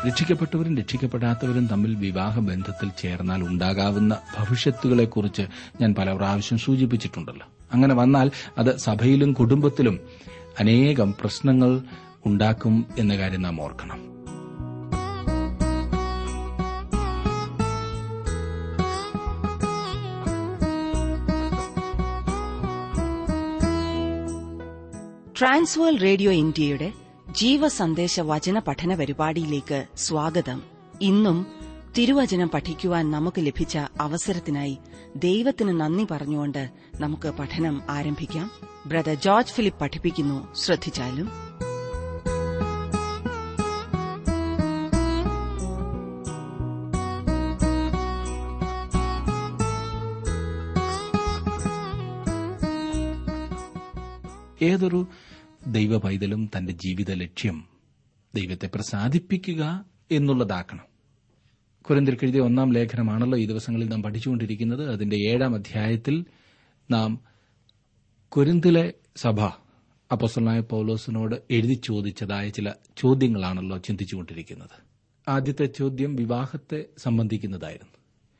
രക്ഷിക്കപ്പെട്ടവരും രക്ഷിക്കപ്പെടാത്തവരും തമ്മിൽ വിവാഹ ബന്ധത്തിൽ ചേർന്നാൽ ഉണ്ടാകാവുന്ന ഭവിഷ്യത്തുകളെക്കുറിച്ച് ഞാൻ പല പ്രാവശ്യം സൂചിപ്പിച്ചിട്ടുണ്ടല്ലോ അങ്ങനെ വന്നാൽ അത് സഭയിലും കുടുംബത്തിലും അനേകം പ്രശ്നങ്ങൾ ഉണ്ടാക്കും എന്ന കാര്യം നാം ഓർക്കണം ട്രാൻസ്വേൾ റേഡിയോ ഇന്ത്യയുടെ ജീവസന്ദേശ വചന പഠന പരിപാടിയിലേക്ക് സ്വാഗതം ഇന്നും തിരുവചനം പഠിക്കുവാൻ നമുക്ക് ലഭിച്ച അവസരത്തിനായി ദൈവത്തിന് നന്ദി പറഞ്ഞുകൊണ്ട് നമുക്ക് പഠനം ആരംഭിക്കാം ബ്രദർ ജോർജ് ഫിലിപ്പ് പഠിപ്പിക്കുന്നു ശ്രദ്ധിച്ചാലും ഏതൊരു ദൈവ പൈതലും തന്റെ ജീവിത ലക്ഷ്യം ദൈവത്തെ പ്രസാദിപ്പിക്കുക എന്നുള്ളതാക്കണം കുരന്തിർക്ക് എഴുതിയ ഒന്നാം ലേഖനമാണല്ലോ ഈ ദിവസങ്ങളിൽ നാം പഠിച്ചുകൊണ്ടിരിക്കുന്നത് അതിന്റെ ഏഴാം അധ്യായത്തിൽ നാം കുരിന്തിലെ സഭ അപ്പോസ്റ്റലായ പൌലോസിനോട് എഴുതി ചോദിച്ചതായ ചില ചോദ്യങ്ങളാണല്ലോ ചിന്തിച്ചുകൊണ്ടിരിക്കുന്നത് ആദ്യത്തെ ചോദ്യം വിവാഹത്തെ സംബന്ധിക്കുന്നതായിരുന്നു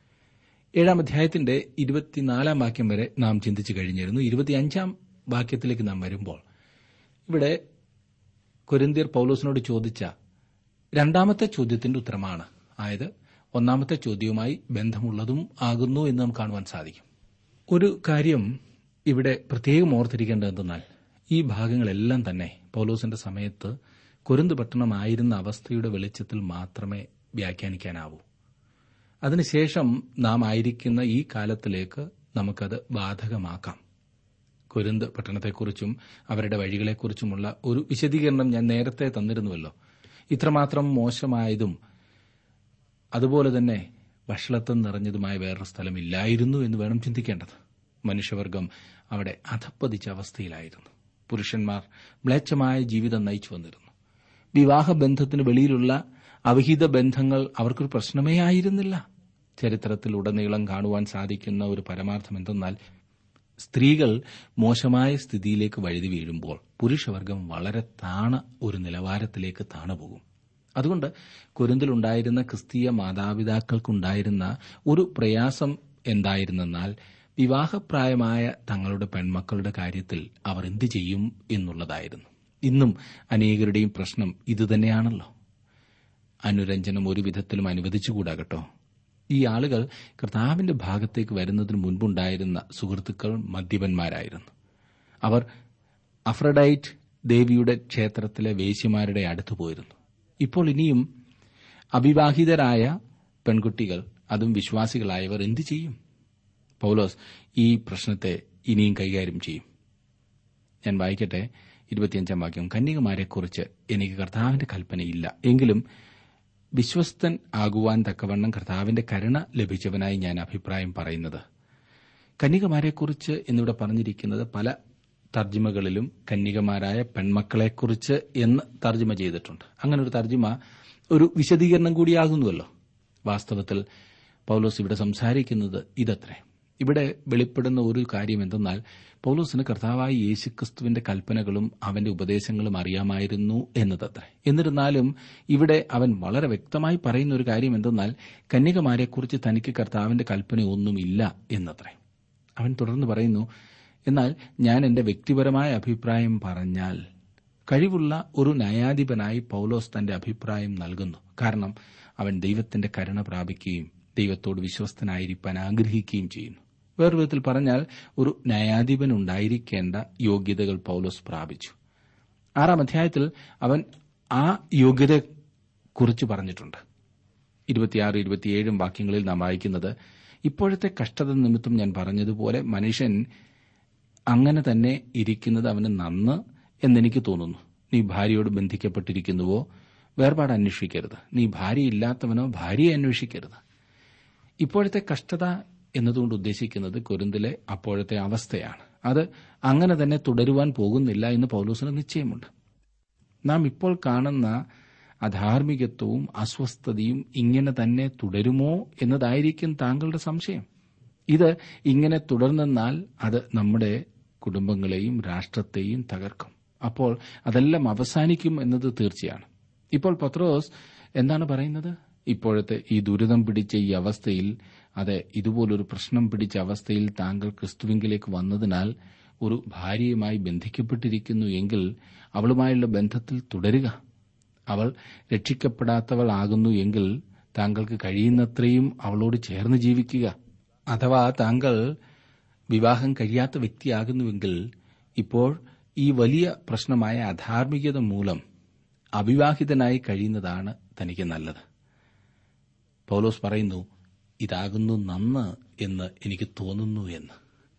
ഏഴാം അധ്യായത്തിന്റെ ഇരുപത്തിനാലാം വാക്യം വരെ നാം ചിന്തിച്ചു കഴിഞ്ഞിരുന്നു ഇരുപത്തിയഞ്ചാം വാക്യത്തിലേക്ക് നാം വരുമ്പോൾ ഇവിടെ കൊരിന്തിയർ പൌലോസിനോട് ചോദിച്ച രണ്ടാമത്തെ ചോദ്യത്തിന്റെ ഉത്തരമാണ് ആയത് ഒന്നാമത്തെ ചോദ്യവുമായി ബന്ധമുള്ളതും ആകുന്നു എന്ന് നമുക്ക് കാണുവാൻ സാധിക്കും ഒരു കാര്യം ഇവിടെ പ്രത്യേകം ഓർത്തിരിക്കേണ്ടത് എന്തെന്നാൽ ഈ ഭാഗങ്ങളെല്ലാം തന്നെ പൌലോസിന്റെ സമയത്ത് കൊരിന്ത് പട്ടണമായിരുന്ന അവസ്ഥയുടെ വെളിച്ചത്തിൽ മാത്രമേ വ്യാഖ്യാനിക്കാനാവൂ അതിനുശേഷം നാം ആയിരിക്കുന്ന ഈ കാലത്തിലേക്ക് നമുക്കത് ബാധകമാക്കാം കൊരിന്ത് പട്ടണത്തെക്കുറിച്ചും അവരുടെ വഴികളെക്കുറിച്ചുമുള്ള ഒരു വിശദീകരണം ഞാൻ നേരത്തെ തന്നിരുന്നുവല്ലോ ഇത്രമാത്രം മോശമായതും അതുപോലെ തന്നെ വഷളത്വം നിറഞ്ഞതുമായ വേറൊരു സ്ഥലമില്ലായിരുന്നു എന്ന് വേണം ചിന്തിക്കേണ്ടത് മനുഷ്യവർഗം അവിടെ അധപ്പതിച്ച അവസ്ഥയിലായിരുന്നു പുരുഷന്മാർ മ്ലേച്ഛമായ ജീവിതം നയിച്ചു വന്നിരുന്നു വിവാഹബന്ധത്തിന് വെളിയിലുള്ള അവിഹിത ബന്ധങ്ങൾ അവർക്കൊരു പ്രശ്നമേ ആയിരുന്നില്ല ചരിത്രത്തിൽ ഉടനീളം കാണുവാൻ സാധിക്കുന്ന ഒരു പരമാർത്ഥം എന്തെന്നാൽ സ്ത്രീകൾ മോശമായ സ്ഥിതിയിലേക്ക് വഴുതി വീഴുമ്പോൾ പുരുഷവർഗം വളരെ താണ ഒരു നിലവാരത്തിലേക്ക് താണുപോകും അതുകൊണ്ട് കുരുന്തിലുണ്ടായിരുന്ന ക്രിസ്തീയ മാതാപിതാക്കൾക്കുണ്ടായിരുന്ന ഒരു പ്രയാസം എന്തായിരുന്നെന്നാൽ വിവാഹപ്രായമായ തങ്ങളുടെ പെൺമക്കളുടെ കാര്യത്തിൽ അവർ എന്തു ചെയ്യും എന്നുള്ളതായിരുന്നു ഇന്നും അനേകരുടെയും പ്രശ്നം ഇതുതന്നെയാണല്ലോ അനുരഞ്ജനം ഒരു വിധത്തിലും അനുവദിച്ചുകൂടാകട്ടോ ഈ ആളുകൾ കർത്താവിന്റെ ഭാഗത്തേക്ക് വരുന്നതിന് മുൻപുണ്ടായിരുന്ന സുഹൃത്തുക്കൾ മദ്യപന്മാരായിരുന്നു അവർ അഫ്രഡൈറ്റ് ദേവിയുടെ ക്ഷേത്രത്തിലെ വേശ്യമാരുടെ അടുത്ത് പോയിരുന്നു ഇപ്പോൾ ഇനിയും അവിവാഹിതരായ പെൺകുട്ടികൾ അതും വിശ്വാസികളായവർ എന്തു ചെയ്യും പൌലോസ് ഈ പ്രശ്നത്തെ ഇനിയും കൈകാര്യം ചെയ്യും ഞാൻ വായിക്കട്ടെ ഇരുപത്തിയഞ്ചാം വാക്യം കന്യകമാരെക്കുറിച്ച് എനിക്ക് കർത്താവിന്റെ കൽപ്പനയില്ല എങ്കിലും വിശ്വസ്തൻ ആകുവാൻ തക്കവണ്ണം കർത്താവിന്റെ കരുണ ലഭിച്ചവനായി ഞാൻ അഭിപ്രായം പറയുന്നത് കന്യകമാരെക്കുറിച്ച് എന്നിവിടെ പറഞ്ഞിരിക്കുന്നത് പല തർജിമകളിലും കന്യകമാരായ പെൺമക്കളെക്കുറിച്ച് എന്ന് തർജ്ജിമ ചെയ്തിട്ടുണ്ട് അങ്ങനെ ഒരു തർജ്ജിമ ഒരു വിശദീകരണം കൂടിയാകുന്നുവല്ലോ വാസ്തവത്തിൽ പൌലോസ് ഇവിടെ സംസാരിക്കുന്നത് ഇതത്രേ ഇവിടെ വെളിപ്പെടുന്ന ഒരു കാര്യം എന്തെന്നാൽ പൌലോസിന് കർത്താവായ യേശുക്രിസ്തുവിന്റെ കൽപ്പനകളും അവന്റെ ഉപദേശങ്ങളും അറിയാമായിരുന്നു എന്നതത്രേ എന്നിരുന്നാലും ഇവിടെ അവൻ വളരെ വ്യക്തമായി പറയുന്ന ഒരു കാര്യം എന്തെന്നാൽ കന്യകമാരെക്കുറിച്ച് തനിക്ക് കർത്താവിന്റെ കൽപ്പനയൊന്നുമില്ല എന്നത്രേ അവൻ തുടർന്ന് പറയുന്നു എന്നാൽ ഞാൻ എന്റെ വ്യക്തിപരമായ അഭിപ്രായം പറഞ്ഞാൽ കഴിവുള്ള ഒരു ന്യായാധിപനായി പൌലോസ് തന്റെ അഭിപ്രായം നൽകുന്നു കാരണം അവൻ ദൈവത്തിന്റെ കരുണ പ്രാപിക്കുകയും ദൈവത്തോട് വിശ്വസ്തനായിരിക്കാൻ ആഗ്രഹിക്കുകയും ചെയ്യുന്നു വേറൊരു വിധത്തിൽ പറഞ്ഞാൽ ഒരു ന്യായാധിപൻ ഉണ്ടായിരിക്കേണ്ട യോഗ്യതകൾ പൌലോസ് പ്രാപിച്ചു ആറാം അധ്യായത്തിൽ അവൻ ആ യോഗ്യതയെക്കുറിച്ച് പറഞ്ഞിട്ടുണ്ട് ഇരുപത്തിയാറ് ഇരുപത്തിയേഴും വാക്യങ്ങളിൽ നാം വായിക്കുന്നത് ഇപ്പോഴത്തെ കഷ്ടത നിമിത്തം ഞാൻ പറഞ്ഞതുപോലെ മനുഷ്യൻ അങ്ങനെ തന്നെ ഇരിക്കുന്നത് അവന് നന്ന് എന്നെനിക്ക് തോന്നുന്നു നീ ഭാര്യയോട് ബന്ധിക്കപ്പെട്ടിരിക്കുന്നുവോ വേർപാട് അന്വേഷിക്കരുത് നീ ഭാര്യയില്ലാത്തവനോ ഭാര്യയെ അന്വേഷിക്കരുത് ഇപ്പോഴത്തെ കഷ്ടത എന്നതുകൊണ്ട് ഉദ്ദേശിക്കുന്നത് കൊരിന്തിലെ അപ്പോഴത്തെ അവസ്ഥയാണ് അത് അങ്ങനെ തന്നെ തുടരുവാൻ പോകുന്നില്ല എന്ന് പൌലൂസിന് നിശ്ചയമുണ്ട് നാം ഇപ്പോൾ കാണുന്ന അധാർമികത്വവും അസ്വസ്ഥതയും ഇങ്ങനെ തന്നെ തുടരുമോ എന്നതായിരിക്കും താങ്കളുടെ സംശയം ഇത് ഇങ്ങനെ തുടർന്നെന്നാൽ അത് നമ്മുടെ കുടുംബങ്ങളെയും രാഷ്ട്രത്തെയും തകർക്കും അപ്പോൾ അതെല്ലാം അവസാനിക്കും എന്നത് തീർച്ചയാണ് ഇപ്പോൾ പത്രോസ് എന്താണ് പറയുന്നത് ഇപ്പോഴത്തെ ഈ ദുരിതം പിടിച്ച ഈ അവസ്ഥയിൽ അതെ ഇതുപോലൊരു പ്രശ്നം പിടിച്ച അവസ്ഥയിൽ താങ്കൾ ക്രിസ്തുവിങ്കിലേക്ക് വന്നതിനാൽ ഒരു ഭാര്യയുമായി ബന്ധിക്കപ്പെട്ടിരിക്കുന്നു എങ്കിൽ അവളുമായുള്ള ബന്ധത്തിൽ തുടരുക അവൾ രക്ഷിക്കപ്പെടാത്തവളാകുന്നു എങ്കിൽ താങ്കൾക്ക് കഴിയുന്നത്രയും അവളോട് ചേർന്ന് ജീവിക്കുക അഥവാ താങ്കൾ വിവാഹം കഴിയാത്ത വ്യക്തിയാകുന്നുവെങ്കിൽ ഇപ്പോൾ ഈ വലിയ പ്രശ്നമായ അധാർമികത മൂലം അവിവാഹിതനായി കഴിയുന്നതാണ് തനിക്ക് നല്ലത് പൗലോസ് പറയുന്നു ഇതാകുന്നു നന്ന് എന്ന് എനിക്ക് തോന്നുന്നു എന്ന്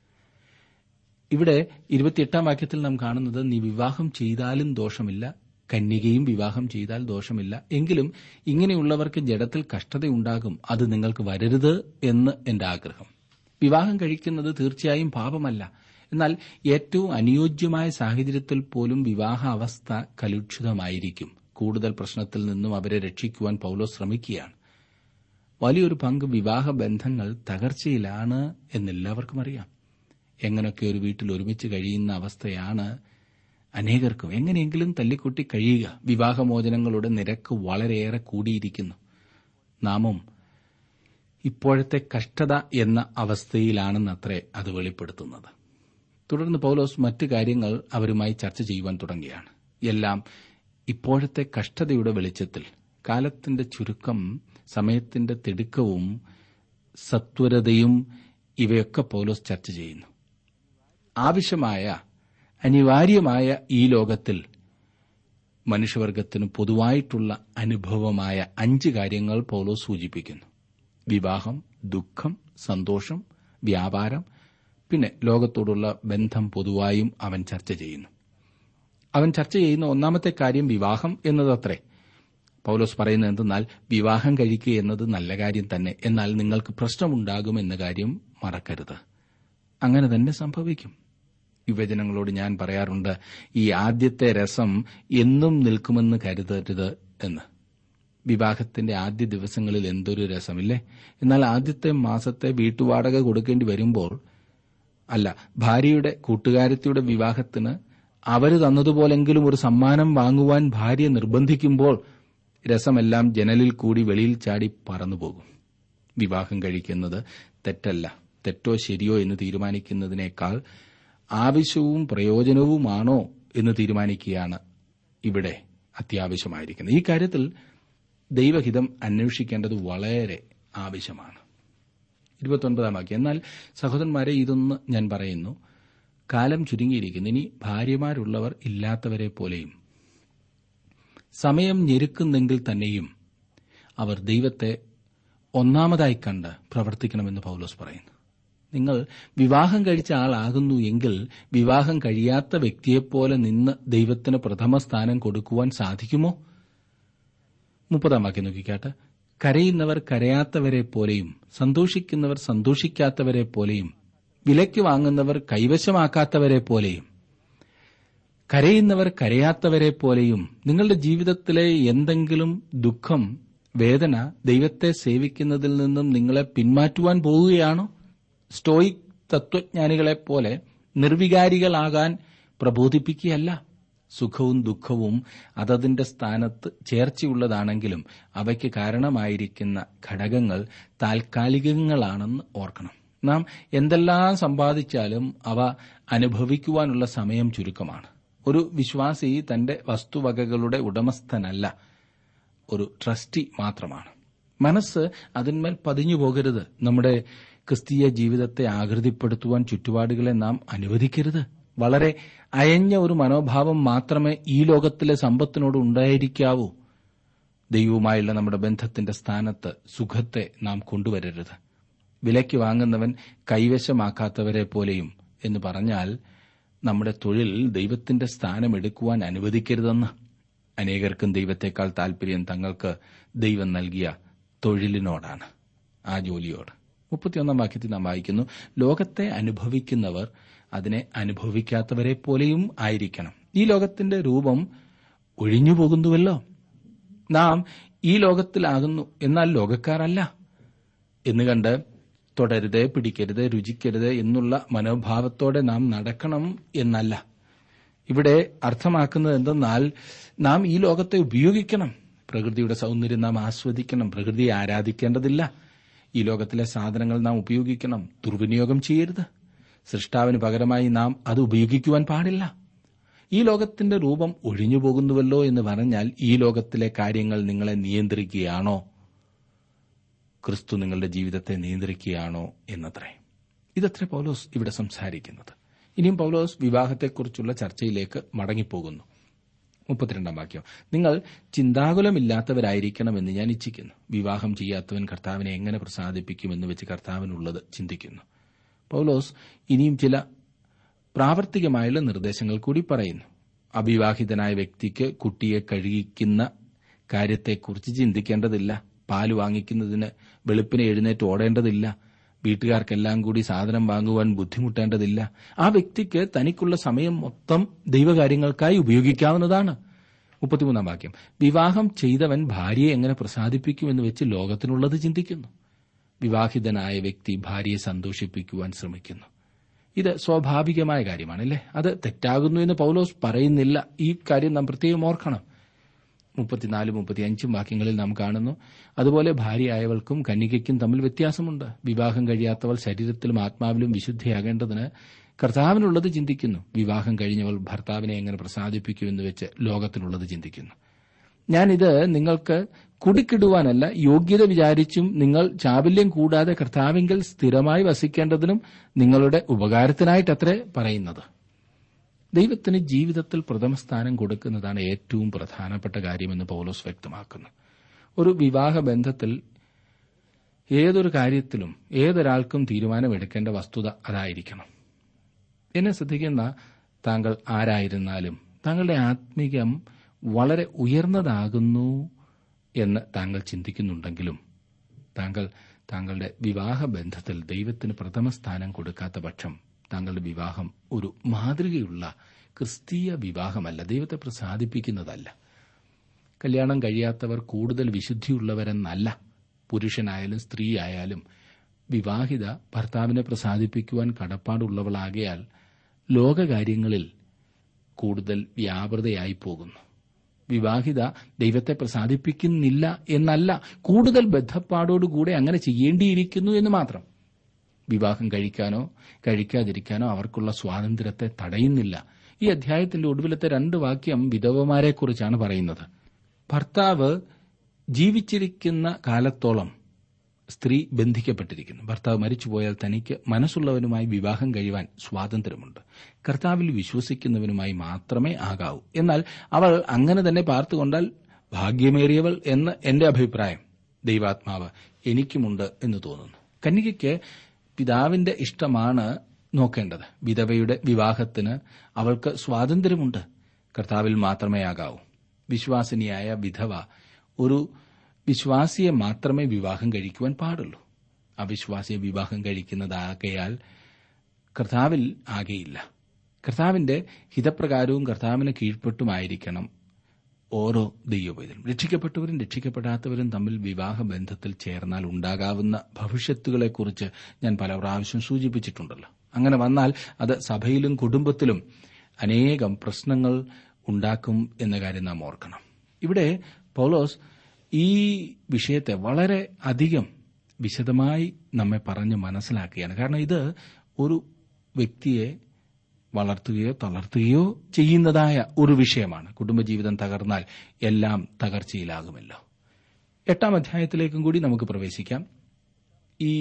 ഇവിടെ ഇരുപത്തിയെട്ടാം വാക്യത്തിൽ നാം കാണുന്നത് നീ വിവാഹം ചെയ്താലും ദോഷമില്ല കന്യകയും വിവാഹം ചെയ്താൽ ദോഷമില്ല എങ്കിലും ഇങ്ങനെയുള്ളവർക്ക് ജഡത്തിൽ കഷ്ടതയുണ്ടാകും അത് നിങ്ങൾക്ക് വരരുത് എന്ന് എന്റെ ആഗ്രഹം വിവാഹം കഴിക്കുന്നത് തീർച്ചയായും പാപമല്ല എന്നാൽ ഏറ്റവും അനുയോജ്യമായ സാഹചര്യത്തിൽ പോലും വിവാഹ അവസ്ഥ കലുഷിതമായിരിക്കും കൂടുതൽ പ്രശ്നത്തിൽ നിന്നും അവരെ രക്ഷിക്കുവാൻ പൌലോ ശ്രമിക്കുകയാണ് വലിയൊരു പങ്ക് വിവാഹ ബന്ധങ്ങൾ തകർച്ചയിലാണ് എന്നെല്ലാവർക്കും അറിയാം എങ്ങനെയൊക്കെ ഒരു വീട്ടിൽ ഒരുമിച്ച് കഴിയുന്ന അവസ്ഥയാണ് അനേകർക്കും എങ്ങനെയെങ്കിലും തല്ലിക്കൊട്ടി കഴിയുക വിവാഹമോചനങ്ങളുടെ നിരക്ക് വളരെയേറെ കൂടിയിരിക്കുന്നു നാമും ഇപ്പോഴത്തെ കഷ്ടത എന്ന അവസ്ഥയിലാണെന്നത്രേ അത് വെളിപ്പെടുത്തുന്നത് തുടർന്ന് പൌലോസ് മറ്റു കാര്യങ്ങൾ അവരുമായി ചർച്ച ചെയ്യുവാൻ തുടങ്ങിയാണ് എല്ലാം ഇപ്പോഴത്തെ കഷ്ടതയുടെ വെളിച്ചത്തിൽ കാലത്തിന്റെ ചുരുക്കം സമയത്തിന്റെ തിടുക്കവും സത്വരതയും ഇവയൊക്കെ പൌലോസ് ചർച്ച ചെയ്യുന്നു ആവശ്യമായ അനിവാര്യമായ ഈ ലോകത്തിൽ മനുഷ്യവർഗത്തിന് പൊതുവായിട്ടുള്ള അനുഭവമായ അഞ്ച് കാര്യങ്ങൾ പൌലോസ് സൂചിപ്പിക്കുന്നു വിവാഹം ദുഃഖം സന്തോഷം വ്യാപാരം പിന്നെ ലോകത്തോടുള്ള ബന്ധം പൊതുവായും അവൻ ചർച്ച ചെയ്യുന്നു അവൻ ചർച്ച ചെയ്യുന്ന ഒന്നാമത്തെ കാര്യം വിവാഹം എന്നതത്രേ പൌലോസ് പറയുന്നത് എന്തെന്നാൽ വിവാഹം കഴിക്കുക എന്നത് നല്ല കാര്യം തന്നെ എന്നാൽ നിങ്ങൾക്ക് പ്രശ്നമുണ്ടാകുമെന്ന കാര്യം മറക്കരുത് അങ്ങനെ തന്നെ സംഭവിക്കും യുവജനങ്ങളോട് ഞാൻ പറയാറുണ്ട് ഈ ആദ്യത്തെ രസം എന്നും നിൽക്കുമെന്ന് കരുതരുത് എന്ന് വിവാഹത്തിന്റെ ആദ്യ ദിവസങ്ങളിൽ എന്തൊരു രസമില്ലേ എന്നാൽ ആദ്യത്തെ മാസത്തെ വീട്ടുവാടക കൊടുക്കേണ്ടി വരുമ്പോൾ അല്ല ഭാര്യയുടെ കൂട്ടുകാരത്തിയുടെ വിവാഹത്തിന് അവര് തന്നതുപോലെങ്കിലും ഒരു സമ്മാനം വാങ്ങുവാൻ ഭാര്യ നിർബന്ധിക്കുമ്പോൾ രസമെല്ലാം ജനലിൽ കൂടി വെളിയിൽ ചാടി പറന്നുപോകും വിവാഹം കഴിക്കുന്നത് തെറ്റല്ല തെറ്റോ ശരിയോ എന്ന് തീരുമാനിക്കുന്നതിനേക്കാൾ ആവശ്യവും പ്രയോജനവുമാണോ എന്ന് തീരുമാനിക്കുകയാണ് ഇവിടെ അത്യാവശ്യമായിരിക്കുന്നത് ഈ കാര്യത്തിൽ ദൈവഹിതം അന്വേഷിക്കേണ്ടത് വളരെ ആവശ്യമാണ് ഇരുപത്തൊൻപതാം വാക്യം എന്നാൽ സഹോദരന്മാരെ ഇതൊന്ന് ഞാൻ പറയുന്നു കാലം ചുരുങ്ങിയിരിക്കുന്നു ഇനി ഭാര്യമാരുള്ളവർ ഇല്ലാത്തവരെ പോലെയും സമയം ഞെരുക്കുന്നെങ്കിൽ തന്നെയും അവർ ദൈവത്തെ ഒന്നാമതായി കണ്ട് പ്രവർത്തിക്കണമെന്ന് പൌലോസ് പറയുന്നു നിങ്ങൾ വിവാഹം കഴിച്ച ആളാകുന്നു എങ്കിൽ വിവാഹം കഴിയാത്ത വ്യക്തിയെപ്പോലെ നിന്ന് ദൈവത്തിന് പ്രഥമ സ്ഥാനം കൊടുക്കുവാൻ സാധിക്കുമോ മുപ്പതാം വാക്യം നോക്കിക്കാട്ട് കരയുന്നവർ കരയാത്തവരെ പോലെയും സന്തോഷിക്കുന്നവർ സന്തോഷിക്കാത്തവരെ പോലെയും വിലയ്ക്ക് വാങ്ങുന്നവർ കൈവശമാക്കാത്തവരെ പോലെയും കരയുന്നവർ കരയാത്തവരെ പോലെയും നിങ്ങളുടെ ജീവിതത്തിലെ എന്തെങ്കിലും ദുഃഖം വേദന ദൈവത്തെ സേവിക്കുന്നതിൽ നിന്നും നിങ്ങളെ പിന്മാറ്റുവാൻ പോവുകയാണോ സ്റ്റോയിക് തത്വജ്ഞാനികളെപ്പോലെ നിർവികാരികളാകാൻ പ്രബോധിപ്പിക്കുകയല്ല സുഖവും ദുഃഖവും അതതിന്റെ സ്ഥാനത്ത് ചേർച്ചയുള്ളതാണെങ്കിലും അവയ്ക്ക് കാരണമായിരിക്കുന്ന ഘടകങ്ങൾ താൽക്കാലികങ്ങളാണെന്ന് ഓർക്കണം നാം എന്തെല്ലാം സമ്പാദിച്ചാലും അവ അനുഭവിക്കുവാനുള്ള സമയം ചുരുക്കമാണ് ഒരു വിശ്വാസി തന്റെ വസ്തുവകകളുടെ ഉടമസ്ഥനല്ല ഒരു ട്രസ്റ്റി മാത്രമാണ് മനസ്സ് അതിന്മേൽ പതിഞ്ഞു പോകരുത് നമ്മുടെ ക്രിസ്തീയ ജീവിതത്തെ ആകൃതിപ്പെടുത്തുവാൻ ചുറ്റുപാടുകളെ നാം അനുവദിക്കരുത് വളരെ അയഞ്ഞ ഒരു മനോഭാവം മാത്രമേ ഈ ലോകത്തിലെ സമ്പത്തിനോട് ഉണ്ടായിരിക്കാവൂ ദൈവവുമായുള്ള നമ്മുടെ ബന്ധത്തിന്റെ സ്ഥാനത്ത് സുഖത്തെ നാം കൊണ്ടുവരരുത് വിലയ്ക്ക് വാങ്ങുന്നവൻ കൈവശമാക്കാത്തവരെ പോലെയും എന്ന് പറഞ്ഞാൽ നമ്മുടെ തൊഴിൽ ദൈവത്തിന്റെ സ്ഥാനം എടുക്കുവാൻ അനുവദിക്കരുതെന്ന് അനേകർക്കും ദൈവത്തെക്കാൾ താൽപര്യം തങ്ങൾക്ക് ദൈവം നൽകിയ തൊഴിലിനോടാണ് ആ ജോലിയോട് മുപ്പത്തിയൊന്നാം വാക്യത്തിൽ നാം വായിക്കുന്നു ലോകത്തെ അനുഭവിക്കുന്നവർ അതിനെ അനുഭവിക്കാത്തവരെ പോലെയും ആയിരിക്കണം ഈ ലോകത്തിന്റെ രൂപം ഒഴിഞ്ഞു പോകുന്നുവല്ലോ നാം ഈ ലോകത്തിലാകുന്നു എന്നാൽ ലോകക്കാരല്ല എന്ന് കണ്ട് തുടരുത് പിടിക്കരുത് രുചിക്കരുത് എന്നുള്ള മനോഭാവത്തോടെ നാം നടക്കണം എന്നല്ല ഇവിടെ അർത്ഥമാക്കുന്നത് എന്തെന്നാൽ നാം ഈ ലോകത്തെ ഉപയോഗിക്കണം പ്രകൃതിയുടെ സൗന്ദര്യം നാം ആസ്വദിക്കണം പ്രകൃതിയെ ആരാധിക്കേണ്ടതില്ല ഈ ലോകത്തിലെ സാധനങ്ങൾ നാം ഉപയോഗിക്കണം ദുർവിനിയോഗം ചെയ്യരുത് സൃഷ്ടാവിന് പകരമായി നാം അത് ഉപയോഗിക്കുവാൻ പാടില്ല ഈ ലോകത്തിന്റെ രൂപം ഒഴിഞ്ഞു പോകുന്നുവല്ലോ എന്ന് പറഞ്ഞാൽ ഈ ലോകത്തിലെ കാര്യങ്ങൾ നിങ്ങളെ നിയന്ത്രിക്കുകയാണോ ക്രിസ്തു നിങ്ങളുടെ ജീവിതത്തെ നിയന്ത്രിക്കുകയാണോ എന്നത്രേ ഇതത്രേ പൗലോസ് ഇവിടെ സംസാരിക്കുന്നത് ഇനിയും പൗലോസ് വിവാഹത്തെക്കുറിച്ചുള്ള ചർച്ചയിലേക്ക് മടങ്ങിപ്പോകുന്നു മുപ്പത്തിരണ്ടാം വാക്യം നിങ്ങൾ ചിന്താകുലമില്ലാത്തവരായിരിക്കണമെന്ന് ഞാൻ ഇച്ഛിക്കുന്നു വിവാഹം ചെയ്യാത്തവൻ കർത്താവിനെ എങ്ങനെ പ്രസാദിപ്പിക്കുമെന്ന് വെച്ച് കർത്താവിനുള്ളത് ചിന്തിക്കുന്നു പൗലോസ് ഇനിയും ചില പ്രാവർത്തികമായുള്ള നിർദ്ദേശങ്ങൾ കൂടി പറയുന്നു അവിവാഹിതനായ വ്യക്തിക്ക് കുട്ടിയെ കഴുകിക്കുന്ന കാര്യത്തെക്കുറിച്ച് ചിന്തിക്കേണ്ടതില്ല പാല് വാങ്ങിക്കുന്നതിന് വെളുപ്പിനെ എഴുന്നേറ്റ് ഓടേണ്ടതില്ല വീട്ടുകാർക്കെല്ലാം കൂടി സാധനം വാങ്ങുവാൻ ബുദ്ധിമുട്ടേണ്ടതില്ല ആ വ്യക്തിക്ക് തനിക്കുള്ള സമയം മൊത്തം ദൈവകാര്യങ്ങൾക്കായി ഉപയോഗിക്കാവുന്നതാണ് മുപ്പത്തിമൂന്നാം വാക്യം വിവാഹം ചെയ്തവൻ ഭാര്യയെ എങ്ങനെ പ്രസാദിപ്പിക്കുമെന്ന് വെച്ച് ലോകത്തിനുള്ളത് ചിന്തിക്കുന്നു വിവാഹിതനായ വ്യക്തി ഭാര്യയെ സന്തോഷിപ്പിക്കുവാൻ ശ്രമിക്കുന്നു ഇത് സ്വാഭാവികമായ കാര്യമാണല്ലേ അത് തെറ്റാകുന്നു എന്ന് പൗലോസ് പറയുന്നില്ല ഈ കാര്യം നാം പ്രത്യേകം ഓർക്കണം മുപ്പത്തിനാല് മുപ്പത്തിയഞ്ചും വാക്യങ്ങളിൽ നാം കാണുന്നു അതുപോലെ ഭാര്യയായവൾക്കും കന്യകയ്ക്കും തമ്മിൽ വ്യത്യാസമുണ്ട് വിവാഹം കഴിയാത്തവൾ ശരീരത്തിലും ആത്മാവിലും വിശുദ്ധിയാകേണ്ടതിന് കർത്താവിനുള്ളത് ചിന്തിക്കുന്നു വിവാഹം കഴിഞ്ഞവൾ ഭർത്താവിനെ എങ്ങനെ പ്രസാദിപ്പിക്കുമെന്ന് വെച്ച് ലോകത്തിനുള്ളത് ചിന്തിക്കുന്നു ഞാനിത് നിങ്ങൾക്ക് കുടിക്കിടുവാനല്ല യോഗ്യത വിചാരിച്ചും നിങ്ങൾ ചാബല്യം കൂടാതെ കർത്താവിങ്കിൽ സ്ഥിരമായി വസിക്കേണ്ടതിനും നിങ്ങളുടെ ഉപകാരത്തിനായിട്ടത്രേ പറയുന്നത് ദൈവത്തിന് ജീവിതത്തിൽ പ്രഥമസ്ഥാനം കൊടുക്കുന്നതാണ് ഏറ്റവും പ്രധാനപ്പെട്ട കാര്യമെന്ന് പൗലോസ് വ്യക്തമാക്കുന്നു ഒരു വിവാഹ ബന്ധത്തിൽ ഏതൊരു കാര്യത്തിലും ഏതൊരാൾക്കും തീരുമാനമെടുക്കേണ്ട വസ്തുത അതായിരിക്കണം എന്നെ ശ്രദ്ധിക്കുന്ന താങ്കൾ ആരായിരുന്നാലും താങ്കളുടെ ആത്മീകം വളരെ ഉയർന്നതാകുന്നു എന്ന് താങ്കൾ ചിന്തിക്കുന്നുണ്ടെങ്കിലും താങ്കൾ താങ്കളുടെ വിവാഹ ബന്ധത്തിൽ ദൈവത്തിന് പ്രഥമ സ്ഥാനം കൊടുക്കാത്ത പക്ഷം താങ്കളുടെ വിവാഹം ഒരു മാതൃകയുള്ള ക്രിസ്തീയ വിവാഹമല്ല ദൈവത്തെ പ്രസാദിപ്പിക്കുന്നതല്ല കല്യാണം കഴിയാത്തവർ കൂടുതൽ വിശുദ്ധിയുള്ളവരെന്നല്ല പുരുഷനായാലും സ്ത്രീ ആയാലും വിവാഹിത ഭർത്താവിനെ പ്രസാദിപ്പിക്കുവാൻ കടപ്പാടുള്ളവളാകയാൽ ലോകകാര്യങ്ങളിൽ കൂടുതൽ വ്യാപൃതയായി പോകുന്നു വിവാഹിത ദൈവത്തെ പ്രസാദിപ്പിക്കുന്നില്ല എന്നല്ല കൂടുതൽ ബദ്ധപ്പാടോടുകൂടെ അങ്ങനെ ചെയ്യേണ്ടിയിരിക്കുന്നു എന്ന് മാത്രം വിവാഹം കഴിക്കാനോ കഴിക്കാതിരിക്കാനോ അവർക്കുള്ള സ്വാതന്ത്ര്യത്തെ തടയുന്നില്ല ഈ അധ്യായത്തിന്റെ ഒടുവിലത്തെ രണ്ട് വാക്യം വിധവമാരെക്കുറിച്ചാണ് പറയുന്നത് ഭർത്താവ് ജീവിച്ചിരിക്കുന്ന കാലത്തോളം സ്ത്രീ ബന്ധിക്കപ്പെട്ടിരിക്കുന്നു ഭർത്താവ് മരിച്ചുപോയാൽ തനിക്ക് മനസ്സുള്ളവനുമായി വിവാഹം കഴിയുവാൻ സ്വാതന്ത്ര്യമുണ്ട് കർത്താവിൽ വിശ്വസിക്കുന്നവനുമായി മാത്രമേ ആകാവൂ എന്നാൽ അവൾ അങ്ങനെ തന്നെ പാർത്തുകൊണ്ടാൽ ഭാഗ്യമേറിയവൾ എന്ന് എന്റെ അഭിപ്രായം ദൈവാത്മാവ് എനിക്കുമുണ്ട് എന്ന് തോന്നുന്നു കന്യകയ്ക്ക് പിതാവിന്റെ ഇഷ്ടമാണ് നോക്കേണ്ടത് വിധവയുടെ വിവാഹത്തിന് അവൾക്ക് സ്വാതന്ത്ര്യമുണ്ട് കർത്താവിൽ മാത്രമേ ആകാവൂ വിശ്വാസിനിയായ വിധവ ഒരു വിശ്വാസിയെ മാത്രമേ വിവാഹം കഴിക്കുവാൻ പാടുള്ളൂ അവിശ്വാസിയെ വിവാഹം കഴിക്കുന്നതാകയാൽ കർത്താവിൽ ആകെയില്ല കർത്താവിന്റെ ഹിതപ്രകാരവും കർത്താവിന് കീഴ്പ്പെട്ടുമായിരിക്കണം ഓരോ ദൈവപൈതലും രക്ഷിക്കപ്പെട്ടവരും രക്ഷിക്കപ്പെടാത്തവരും തമ്മിൽ വിവാഹ ബന്ധത്തിൽ ചേർന്നാൽ ഉണ്ടാകാവുന്ന ഭവിഷ്യത്തുകളെക്കുറിച്ച് ഞാൻ പല പ്രാവശ്യം സൂചിപ്പിച്ചിട്ടുണ്ടല്ലോ അങ്ങനെ വന്നാൽ അത് സഭയിലും കുടുംബത്തിലും അനേകം പ്രശ്നങ്ങൾ ഉണ്ടാക്കും എന്ന കാര്യം നാം ഓർക്കണം ഇവിടെ പൗലോസ് ഈ വിഷയത്തെ വളരെ അധികം വിശദമായി നമ്മെ പറഞ്ഞ് മനസ്സിലാക്കുകയാണ് കാരണം ഇത് ഒരു വ്യക്തിയെ വളർത്തുകയോ തളർത്തുകയോ ചെയ്യുന്നതായ ഒരു വിഷയമാണ് കുടുംബജീവിതം തകർന്നാൽ എല്ലാം തകർച്ചയിലാകുമല്ലോ എട്ടാം അധ്യായത്തിലേക്കും കൂടി നമുക്ക് പ്രവേശിക്കാം ഈ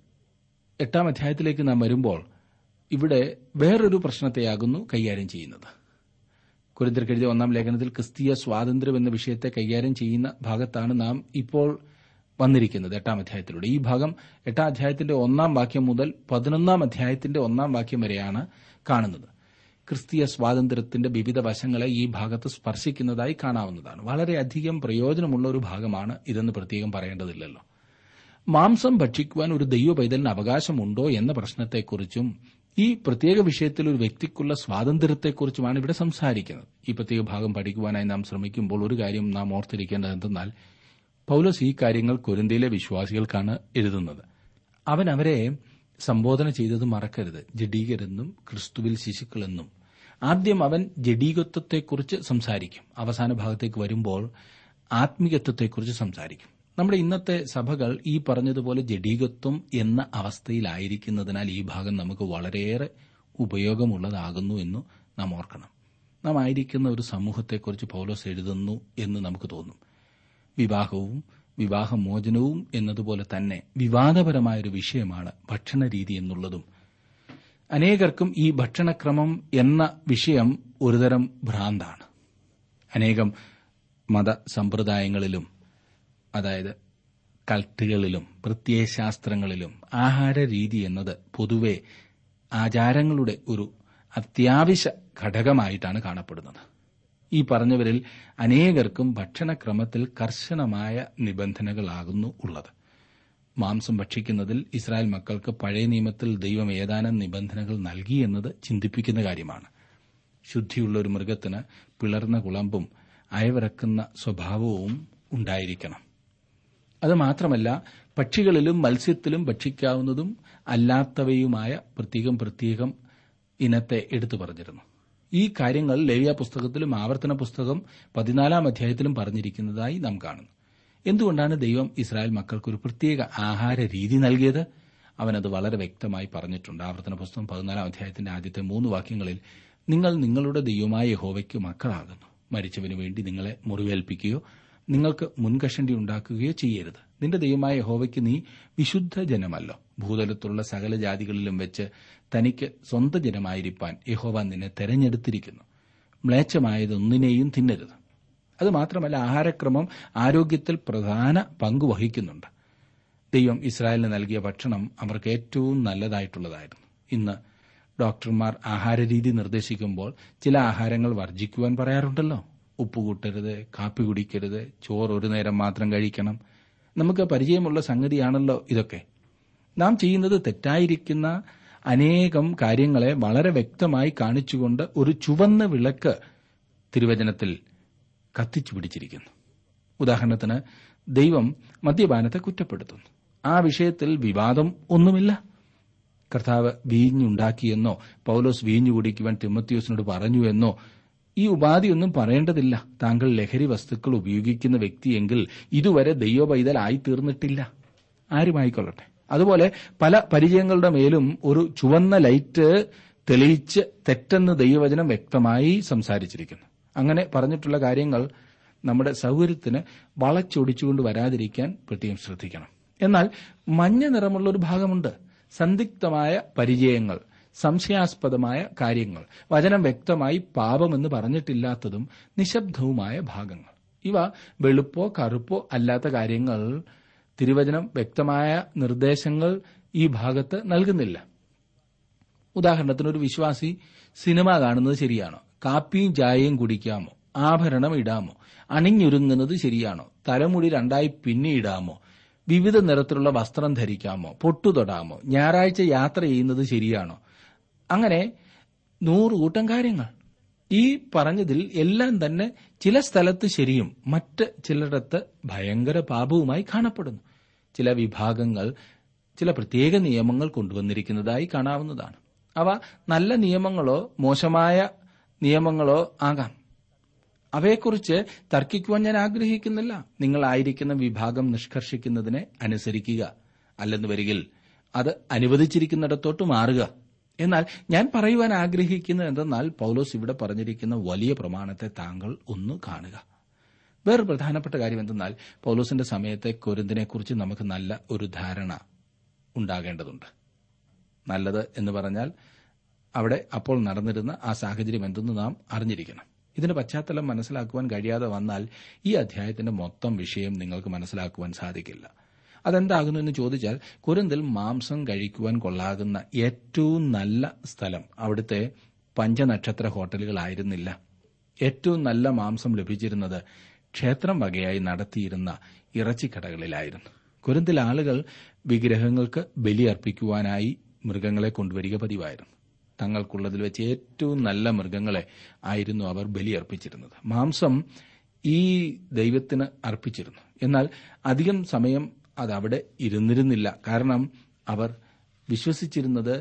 എട്ടാം അധ്യായത്തിലേക്ക് നാം വരുമ്പോൾ ഇവിടെ വേറൊരു പ്രശ്നത്തെയാകുന്നു കൈകാര്യം ചെയ്യുന്നത് കുരിന്തിർക്കെഴുതിയ ഒന്നാം ലേഖനത്തിൽ ക്രിസ്തീയ സ്വാതന്ത്ര്യം എന്ന വിഷയത്തെ കൈകാര്യം ചെയ്യുന്ന ഭാഗത്താണ് നാം ഇപ്പോൾ വന്നിരിക്കുന്നത് എട്ടാം അധ്യായത്തിലൂടെ ഈ ഭാഗം എട്ടാം അധ്യായത്തിന്റെ ഒന്നാം വാക്യം മുതൽ പതിനൊന്നാം അധ്യായത്തിന്റെ ഒന്നാം വാക്യം വരെയാണ് കാണുന്നത് ക്രിസ്തീയ സ്വാതന്ത്ര്യത്തിന്റെ വിവിധ വശങ്ങളെ ഈ ഭാഗത്ത് സ്പർശിക്കുന്നതായി കാണാവുന്നതാണ് വളരെയധികം പ്രയോജനമുള്ള ഒരു ഭാഗമാണ് ഇതെന്ന് പ്രത്യേകം പറയേണ്ടതില്ലല്ലോ മാംസം ഭക്ഷിക്കുവാൻ ഒരു ദൈവ പൈതലിന് അവകാശമുണ്ടോ എന്ന പ്രശ്നത്തെക്കുറിച്ചും ഈ പ്രത്യേക വിഷയത്തിൽ ഒരു വ്യക്തിക്കുള്ള സ്വാതന്ത്ര്യത്തെക്കുറിച്ചുമാണ് ഇവിടെ സംസാരിക്കുന്നത് ഈ പ്രത്യേക ഭാഗം പഠിക്കുവാനായി നാം ശ്രമിക്കുമ്പോൾ ഒരു കാര്യം നാം ഓർത്തിരിക്കേണ്ടത് എന്തെന്നാൽ പൌലോസ് ഈ കാര്യങ്ങൾ കൊരിന്തിയിലെ വിശ്വാസികൾക്കാണ് എഴുതുന്നത് അവൻ അവരെ സംബോധന ചെയ്തത് മറക്കരുത് ജഡീകരെന്നും ക്രിസ്തുവിൽ ശിശുക്കളെന്നും ആദ്യം അവൻ ജഡീകത്വത്തെക്കുറിച്ച് സംസാരിക്കും അവസാന ഭാഗത്തേക്ക് വരുമ്പോൾ ആത്മീയത്വത്തെക്കുറിച്ച് സംസാരിക്കും നമ്മുടെ ഇന്നത്തെ സഭകൾ ഈ പറഞ്ഞതുപോലെ ജഡീകത്വം എന്ന അവസ്ഥയിലായിരിക്കുന്നതിനാൽ ഈ ഭാഗം നമുക്ക് വളരെയേറെ ഉപയോഗമുള്ളതാകുന്നു എന്ന് നാം ഓർക്കണം നാം ആയിരിക്കുന്ന ഒരു സമൂഹത്തെക്കുറിച്ച് പൗലോസ് എഴുതുന്നു എന്ന് നമുക്ക് തോന്നും വിവാഹവും വിവാഹമോചനവും എന്നതുപോലെ തന്നെ വിവാദപരമായൊരു വിഷയമാണ് ഭക്ഷണരീതി എന്നുള്ളതും അനേകർക്കും ഈ ഭക്ഷണക്രമം എന്ന വിഷയം ഒരുതരം ഭ്രാന്താണ് അനേകം മത സമ്പ്രദായങ്ങളിലും അതായത് കൾട്ടുകളിലും പ്രത്യയശാസ്ത്രങ്ങളിലും ആഹാര രീതി എന്നത് പൊതുവെ ആചാരങ്ങളുടെ ഒരു അത്യാവശ്യ ഘടകമായിട്ടാണ് കാണപ്പെടുന്നത് ഈ പറഞ്ഞവരിൽ അനേകർക്കും ഭക്ഷണക്രമത്തിൽ കർശനമായ നിബന്ധനകളാകുന്നു ഉള്ളത് മാംസം ഭക്ഷിക്കുന്നതിൽ ഇസ്രായേൽ മക്കൾക്ക് പഴയ നിയമത്തിൽ ദൈവം ഏതാനും നിബന്ധനകൾ നൽകി എന്നത് ചിന്തിപ്പിക്കുന്ന കാര്യമാണ് ശുദ്ധിയുള്ള ഒരു മൃഗത്തിന് പിളർന്ന കുളമ്പും അയവിറക്കുന്ന സ്വഭാവവും ഉണ്ടായിരിക്കണം അത് മാത്രമല്ല പക്ഷികളിലും മത്സ്യത്തിലും ഭക്ഷിക്കാവുന്നതും അല്ലാത്തവയുമായ പ്രത്യേകം പ്രത്യേകം ഇനത്തെ എടുത്തു പറഞ്ഞിരുന്നു ഈ കാര്യങ്ങൾ ലേവ്യ പുസ്തകത്തിലും ആവർത്തന പുസ്തകം പതിനാലാം അധ്യായത്തിലും പറഞ്ഞിരിക്കുന്നതായി നാം കാണുന്നു എന്തുകൊണ്ടാണ് ദൈവം ഇസ്രായേൽ മക്കൾക്ക് ഒരു പ്രത്യേക ആഹാര രീതി നൽകിയത് അവനത് വളരെ വ്യക്തമായി പറഞ്ഞിട്ടുണ്ട് ആവർത്തന പുസ്തകം പതിനാലാം അധ്യായത്തിന്റെ ആദ്യത്തെ മൂന്ന് വാക്യങ്ങളിൽ നിങ്ങൾ നിങ്ങളുടെ ദൈവമായ യഹോവയ്ക്ക് മക്കളാകുന്നു മരിച്ചവന് വേണ്ടി നിങ്ങളെ മുറിവേൽപ്പിക്കുകയോ നിങ്ങൾക്ക് മുൻകഷണ്ടി ഉണ്ടാക്കുകയോ ചെയ്യരുത് നിന്റെ ദൈവമായ യഹോവയ്ക്ക് നീ വിശുദ്ധ ജനമല്ലോ ഭൂതലത്തിലുള്ള സകല ജാതികളിലും വെച്ച് തനിക്ക് സ്വന്തം ജനമായിരിക്കാൻ യഹോവ നിന്നെ തെരഞ്ഞെടുത്തിരിക്കുന്നു മ്ലേച്ഛമായതൊന്നിനെയും തിന്നരുത് അത് മാത്രമല്ല ആഹാരക്രമം ആരോഗ്യത്തിൽ പ്രധാന പങ്ക് വഹിക്കുന്നുണ്ട് ദൈവം ഇസ്രായേലിന് നൽകിയ ഭക്ഷണം അവർക്ക് ഏറ്റവും നല്ലതായിട്ടുള്ളതായിരുന്നു ഇന്ന് ഡോക്ടർമാർ ആഹാരരീതി നിർദ്ദേശിക്കുമ്പോൾ ചില ആഹാരങ്ങൾ വർജിക്കുവാൻ പറയാറുണ്ടല്ലോ ഉപ്പ് കൂട്ടരുത് കാപ്പി കുടിക്കരുത് ചോറ് ഒരു നേരം മാത്രം കഴിക്കണം നമുക്ക് പരിചയമുള്ള സംഗതിയാണല്ലോ ഇതൊക്കെ നാം ചെയ്യുന്നത് തെറ്റായിരിക്കുന്ന അനേകം കാര്യങ്ങളെ വളരെ വ്യക്തമായി കാണിച്ചുകൊണ്ട് ഒരു ചുവന്ന വിളക്ക് തിരുവചനത്തിൽ കത്തിച്ചു പിടിച്ചിരിക്കുന്നു ഉദാഹരണത്തിന് ദൈവം മദ്യപാനത്തെ കുറ്റപ്പെടുത്തുന്നു ആ വിഷയത്തിൽ വിവാദം ഒന്നുമില്ല കർത്താവ് വീഞ്ഞുണ്ടാക്കിയെന്നോ പൌലോസ് വീഞ്ഞു കുടിക്കുവാൻ തിമത്യോസിനോട് പറഞ്ഞു എന്നോ ഈ ഉപാധിയൊന്നും പറയേണ്ടതില്ല താങ്കൾ ലഹരി വസ്തുക്കൾ ഉപയോഗിക്കുന്ന വ്യക്തിയെങ്കിൽ ഇതുവരെ ദൈവപൈതലായി തീർന്നിട്ടില്ല ആരുമായിക്കൊള്ളട്ടെ അതുപോലെ പല പരിചയങ്ങളുടെ മേലും ഒരു ചുവന്ന ലൈറ്റ് തെളിയിച്ച് തെറ്റെന്ന് ദൈവവചനം വ്യക്തമായി സംസാരിച്ചിരിക്കുന്നു അങ്ങനെ പറഞ്ഞിട്ടുള്ള കാര്യങ്ങൾ നമ്മുടെ സൗകര്യത്തിന് വളച്ചൊടിച്ചുകൊണ്ട് വരാതിരിക്കാൻ പ്രത്യേകം ശ്രദ്ധിക്കണം എന്നാൽ മഞ്ഞ നിറമുള്ള ഒരു ഭാഗമുണ്ട് സന്ദിഗ്ധമായ പരിചയങ്ങൾ സംശയാസ്പദമായ കാര്യങ്ങൾ വചനം വ്യക്തമായി പാപമെന്ന് പറഞ്ഞിട്ടില്ലാത്തതും നിശബ്ദവുമായ ഭാഗങ്ങൾ ഇവ വെളുപ്പോ കറുപ്പോ അല്ലാത്ത കാര്യങ്ങൾ തിരുവചനം വ്യക്തമായ നിർദ്ദേശങ്ങൾ ഈ ഭാഗത്ത് നൽകുന്നില്ല ഉദാഹരണത്തിന് ഒരു വിശ്വാസി സിനിമ കാണുന്നത് ശരിയാണോ കാപ്പിയും ചായയും കുടിക്കാമോ ആഭരണം ഇടാമോ അണിഞ്ഞൊരുങ്ങുന്നത് ശരിയാണോ തലമുടി രണ്ടായി പിന്നിടാമോ വിവിധ നിറത്തിലുള്ള വസ്ത്രം ധരിക്കാമോ പൊട്ടുതൊടാമോ ഞായറാഴ്ച യാത്ര ചെയ്യുന്നത് ശരിയാണോ അങ്ങനെ നൂറ് കൂട്ടം കാര്യങ്ങൾ ഈ പറഞ്ഞതിൽ എല്ലാം തന്നെ ചില സ്ഥലത്ത് ശരിയും മറ്റ് ചിലയിടത്ത് ഭയങ്കര പാപവുമായി കാണപ്പെടുന്നു ചില വിഭാഗങ്ങൾ ചില പ്രത്യേക നിയമങ്ങൾ കൊണ്ടുവന്നിരിക്കുന്നതായി കാണാവുന്നതാണ് അവ നല്ല നിയമങ്ങളോ മോശമായ നിയമങ്ങളോ ആകാം അവയെക്കുറിച്ച് തർക്കിക്കുവാൻ ഞാൻ ആഗ്രഹിക്കുന്നില്ല നിങ്ങളായിരിക്കുന്ന വിഭാഗം നിഷ്കർഷിക്കുന്നതിനെ അനുസരിക്കുക അല്ലെന്ന് വരികിൽ അത് അനുവദിച്ചിരിക്കുന്നിടത്തോട്ട് മാറുക എന്നാൽ ഞാൻ പറയുവാൻ ആഗ്രഹിക്കുന്നത് എന്തെന്നാൽ പൌലോസ് ഇവിടെ പറഞ്ഞിരിക്കുന്ന വലിയ പ്രമാണത്തെ താങ്കൾ ഒന്ന് കാണുക വേറെ പ്രധാനപ്പെട്ട കാര്യം എന്തെന്നാൽ പൌലോസിന്റെ സമയത്തെ കൊരിന്തിനെക്കുറിച്ച് നമുക്ക് നല്ല ഒരു ധാരണ ഉണ്ടാകേണ്ടതുണ്ട് നല്ലത് എന്ന് പറഞ്ഞാൽ അവിടെ അപ്പോൾ നടന്നിരുന്ന ആ സാഹചര്യം എന്തെന്ന് നാം അറിഞ്ഞിരിക്കണം ഇതിന്റെ പശ്ചാത്തലം മനസ്സിലാക്കുവാൻ കഴിയാതെ വന്നാൽ ഈ അധ്യായത്തിന്റെ മൊത്തം വിഷയം നിങ്ങൾക്ക് മനസ്സിലാക്കുവാൻ സാധിക്കില്ല അതെന്താകുന്നു എന്ന് ചോദിച്ചാൽ കുരുന്തിൽ മാംസം കഴിക്കുവാൻ കൊള്ളാകുന്ന ഏറ്റവും നല്ല സ്ഥലം അവിടുത്തെ പഞ്ചനക്ഷത്ര ഹോട്ടലുകളായിരുന്നില്ല ഏറ്റവും നല്ല മാംസം ലഭിച്ചിരുന്നത് ക്ഷേത്രം വകയായി നടത്തിയിരുന്ന ഇറച്ചിക്കടകളിലായിരുന്നു കുരുന്തിൽ ആളുകൾ വിഗ്രഹങ്ങൾക്ക് ബലിയർപ്പിക്കുവാനായി മൃഗങ്ങളെ കൊണ്ടുവരിക പതിവായിരുന്നു തങ്ങൾക്കുള്ളതിൽ വെച്ച് ഏറ്റവും നല്ല മൃഗങ്ങളെ ആയിരുന്നു അവർ ബലിയർപ്പിച്ചിരുന്നത് മാംസം ഈ ദൈവത്തിന് അർപ്പിച്ചിരുന്നു എന്നാൽ അധികം സമയം അത് അവിടെ ഇരുന്നിരുന്നില്ല കാരണം അവർ വിശ്വസിച്ചിരുന്നത്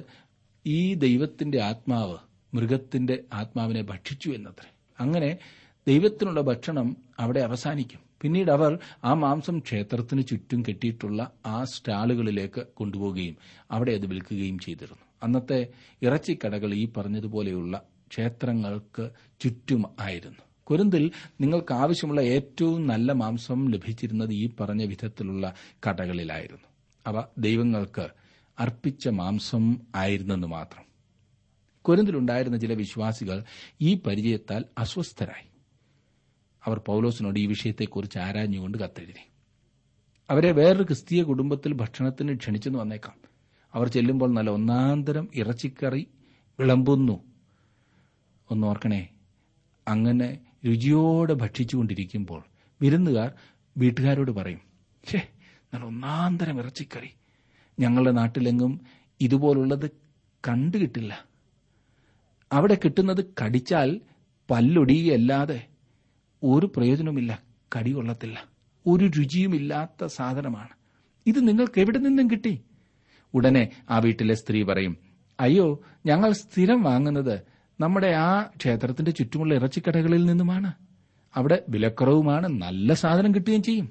ഈ ദൈവത്തിന്റെ ആത്മാവ് മൃഗത്തിന്റെ ആത്മാവിനെ ഭക്ഷിച്ചു എന്നത്രേ അങ്ങനെ ദൈവത്തിനുള്ള ഭക്ഷണം അവിടെ അവസാനിക്കും പിന്നീട് അവർ ആ മാംസം ക്ഷേത്രത്തിന് ചുറ്റും കെട്ടിയിട്ടുള്ള ആ സ്റ്റാളുകളിലേക്ക് കൊണ്ടുപോവുകയും അവിടെ അത് വിൽക്കുകയും ചെയ്തിരുന്നു അന്നത്തെ ഇറച്ചിക്കടകൾ ഈ പറഞ്ഞതുപോലെയുള്ള ക്ഷേത്രങ്ങൾക്ക് ചുറ്റും ആയിരുന്നു കുരുന്തിൽ നിങ്ങൾക്ക് ആവശ്യമുള്ള ഏറ്റവും നല്ല മാംസം ലഭിച്ചിരുന്നത് ഈ പറഞ്ഞ വിധത്തിലുള്ള കടകളിലായിരുന്നു അവ ദൈവങ്ങൾക്ക് അർപ്പിച്ച മാംസം ആയിരുന്നെന്ന് മാത്രം കുരുന്തിലുണ്ടായിരുന്ന ചില വിശ്വാസികൾ ഈ പരിചയത്താൽ അസ്വസ്ഥരായി അവർ പൌലോസിനോട് ഈ വിഷയത്തെക്കുറിച്ച് ആരാഞ്ഞുകൊണ്ട് കത്തെഴുതി അവരെ വേറൊരു ക്രിസ്തീയ കുടുംബത്തിൽ ഭക്ഷണത്തിന് ക്ഷണിച്ചെന്ന് വന്നേക്കാം അവർ ചെല്ലുമ്പോൾ നല്ല ഒന്നാന്തരം ഇറച്ചിക്കറി വിളമ്പുന്നു ഒന്നോർക്കണേ അങ്ങനെ രുചിയോടെ ഭക്ഷിച്ചുകൊണ്ടിരിക്കുമ്പോൾ വിരുന്നുകാർ വീട്ടുകാരോട് പറയും ഛേ നല്ല ഒന്നാന്തരം ഇറച്ചിക്കറി ഞങ്ങളുടെ നാട്ടിലെങ്ങും ഇതുപോലുള്ളത് കണ്ടുകിട്ടില്ല അവിടെ കിട്ടുന്നത് കടിച്ചാൽ പല്ലൊടിയല്ലാതെ ഒരു പ്രയോജനവുമില്ല കടി കൊള്ളത്തില്ല ഒരു രുചിയുമില്ലാത്ത സാധനമാണ് ഇത് നിങ്ങൾക്ക് എവിടെ നിന്നും കിട്ടി ഉടനെ ആ വീട്ടിലെ സ്ത്രീ പറയും അയ്യോ ഞങ്ങൾ സ്ഥിരം വാങ്ങുന്നത് നമ്മുടെ ആ ക്ഷേത്രത്തിന്റെ ചുറ്റുമുള്ള ഇറച്ചിക്കടകളിൽ നിന്നുമാണ് അവിടെ വിലക്കുറവുമാണ് നല്ല സാധനം കിട്ടുകയും ചെയ്യും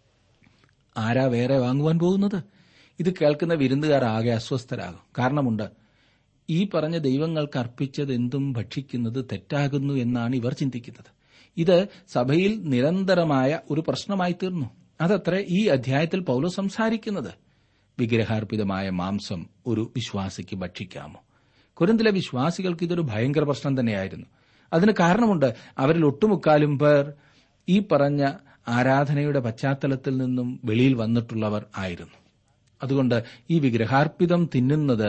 ആരാ വേറെ വാങ്ങുവാൻ പോകുന്നത് ഇത് കേൾക്കുന്ന വിരുന്നുകാർ ആകെ അസ്വസ്ഥരാകും കാരണമുണ്ട് ഈ പറഞ്ഞ ദൈവങ്ങൾക്ക് അർപ്പിച്ചത് എന്തും ഭക്ഷിക്കുന്നത് തെറ്റാകുന്നു എന്നാണ് ഇവർ ചിന്തിക്കുന്നത് ഇത് സഭയിൽ നിരന്തരമായ ഒരു പ്രശ്നമായി തീർന്നു അതത്ര ഈ അധ്യായത്തിൽ പൗലോ സംസാരിക്കുന്നത് വിഗ്രഹാർപ്പിതമായ മാംസം ഒരു വിശ്വാസിക്ക് ഭക്ഷിക്കാമോ കുരന്തിലെ വിശ്വാസികൾക്ക് ഇതൊരു ഭയങ്കര പ്രശ്നം തന്നെയായിരുന്നു അതിന് കാരണമുണ്ട് അവരിൽ ഒട്ടുമുക്കാലും പേർ ഈ പറഞ്ഞ ആരാധനയുടെ പശ്ചാത്തലത്തിൽ നിന്നും വെളിയിൽ വന്നിട്ടുള്ളവർ ആയിരുന്നു അതുകൊണ്ട് ഈ വിഗ്രഹാർപ്പിതം തിന്നുന്നത്